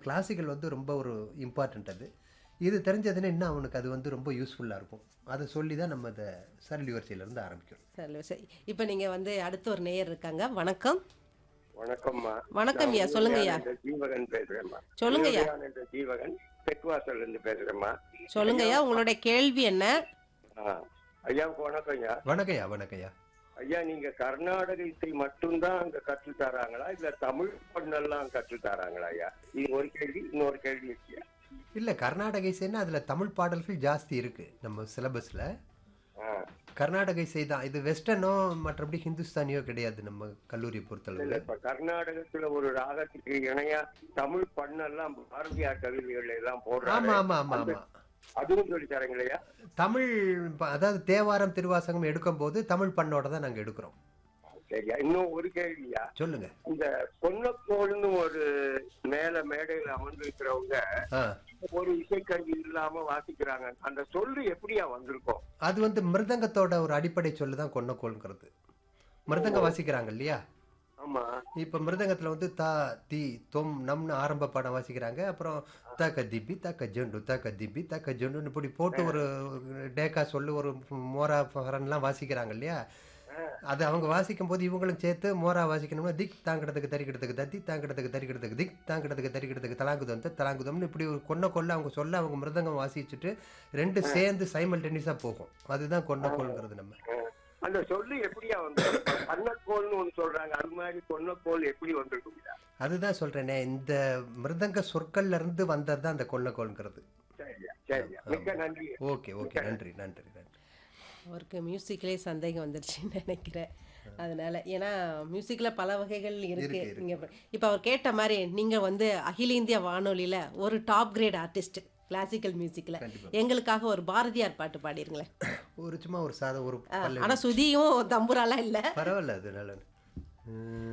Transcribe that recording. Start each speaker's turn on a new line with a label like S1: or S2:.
S1: Classical வந்து ரொம்ப ஒரு இம்பார்ட்டண்ட் அது இது தெரிஞ்சதுன்னா இன்னும் அவனுக்கு அது வந்து ரொம்ப யூஸ்ஃபுல்லாக இருக்கும் அதை சொல்லி தான் நம்ம இந்த சரளி வரிசையிலேருந்து ஆரம்பிக்கிறோம்
S2: சரி சரி இப்போ நீங்க வந்து அடுத்து ஒரு நேயர் இருக்காங்க வணக்கம்
S3: வணக்கம்மா
S2: வணக்கம் ஐயா,
S3: நான்
S2: சொல்லுங்க ஐயா.
S3: உதயானந்த ஜீவகன் பேசுறேம்மா
S2: சொல்லுங்க ஐயா.
S3: உதயானந்த ஜீவகன் தெற்குவாசல்ல இருந்து பேசுறேம்மா
S2: சொல்லுங்கய்யா உங்களுடைய கேள்வி என்ன
S3: ஆ, ஐயாவுக்கு வணக்கம் ஐயா
S1: வணக்கம்யா வணக்கம்யா
S3: ஐயா நீங்க கர்நாடக இசை மட்டும்தான் அங்க கற்று தராங்களா இல்ல தமிழ் பண்ணெல்லாம் கற்று தராங்களா ஐயா இது ஒரு கேள்வி இன்னொரு கேள்வி ஐயா
S1: இல்லை கர்நாடக இசைன்னா அதில் தமிழ் பாடல்கள் ஜாஸ்தி இருக்குது நம்ம சிலபஸில்
S3: ஆ,
S1: கர்நாடக இசை தான் இது வெஸ்டர்னோ மற்றபடி ஹிந்துஸ்தானியோ கிடையாது நம்ம கல்லூரியை
S3: இல்ல
S1: பொறுத்தளவு
S3: இப்ப கர்நாடகத்துல ஒரு ராகத்துக்கு இணையா தமிழ் பண்ணெல்லாம் பாரதியார் கவிதைகள் எல்லாம்
S1: ஆமாம்
S3: போடுறாங்க
S1: ஆமாம் ஆமாம் ஆமாம்
S3: அதுவும் சொல்லி தரீங்களா
S1: தமிழ் ப- அதாவது தேவாரம் திருவாசகம் எடுக்கும்போது தமிழ் பண்ணோட தான் நாங்கள் எடுக்கிறோம்
S3: சரியா இன்னும் ஒரு கேள்வியா
S1: சொல்லுங்க
S3: இந்த பொன்னக்கோள்னு ஒரு மேல மேடையில அமர்ந்திருக்கிறவங்க
S1: ஆ
S3: ஒரு இசைக்கருவி இல்லாம வாசிக்கிறாங்க அந்த சொல்லு எப்படியா வந்திருக்கும்
S1: அது வந்து மிருதங்கத்தோட ஒரு அடிப்படை சொல்லு தான் கொன்னக்கோள்ங்கிறது மிருதங்கம் வாசிக்கிறாங்க இல்லையா
S3: ஆமா
S1: இப்போ மிருதங்கத்தில் வந்து தா தி தொம் நம்னு ஆரம்ப பாடம் வாசிக்கிறாங்க அப்புறம் தக்க திப்பி தக்க ஜெண்டு தக்க திப்பி தக்க ஜெண்டுன்னு இப்படி போட்டு ஒரு டேக்கா சொல்லு ஒரு மோரா ஃபரன்லாம் வாசிக்கிறாங்க இல்லையா அது அவங்க வாசிக்கும் போது இவங்களும் சேர்த்து மோரா வாசிக்கணும்னா திக் தாங்கிடத்துக்கு தரிக்கிடத்துக்கு தத்தி தாங்கிடத்துக்கு தரிக்கிடத்துக்கு திக் தாங்கிடத்துக்கு தரிக்கிடத்துக்கு தலாங்குதம் த தலாங்குதம்னு இப்படி ஒரு கொன்ன கொள்ள அவங்க சொல்ல அவங்க மிருதங்கம் வாசிச்சுட்டு ரெண்டு சேர்ந்து சைமல்டேனியஸாக போகும் அதுதான் கொன்னக்கோள்ங்கிறது நம்ம
S3: அந்த சொல்லு எப்படியா வந்து பண்ணக்கோள்னு ஒண்ணு சொல்றாங்க அது மாதிரி பொன்னக்கோள் எப்படி வந்திருக்கும்
S1: அதுதான் சொல்றேனே இந்த மிருதங்க சொற்கள்ல இருந்து வந்தது தான் அந்த கொல்லக்கோள்ங்கிறது
S3: சரியா சரியா மிக்க நன்றி
S1: ஓகே ஓகே நன்றி நன்றி நன்றி
S2: அவருக்கு மியூசிக்லேயே சந்தேகம் வந்துருச்சுன்னு நினைக்கிறேன் அதனால ஏன்னா மியூசிக்ல பல வகைகள் இருக்கு
S1: இருக்கு,
S2: நீங்க இப்போ அவர் கேட்ட மாதிரி நீங்க வந்து அகில இந்திய வானொலியில ஒரு டாப் கிரேட் ஆர்டிஸ்ட் கிளாசிக்கல் மியூசிக்ல எங்களுக்காக ஒரு பாரதியார் பாட்டு பாடிருங்களேன்
S1: ஒரு சும்மா ஒரு சாதம் ஒரு பல்லவி.
S2: ஆனா சுதியும் தம்புராலாம் இல்ல
S1: பரவாயில்ல அது நல்ல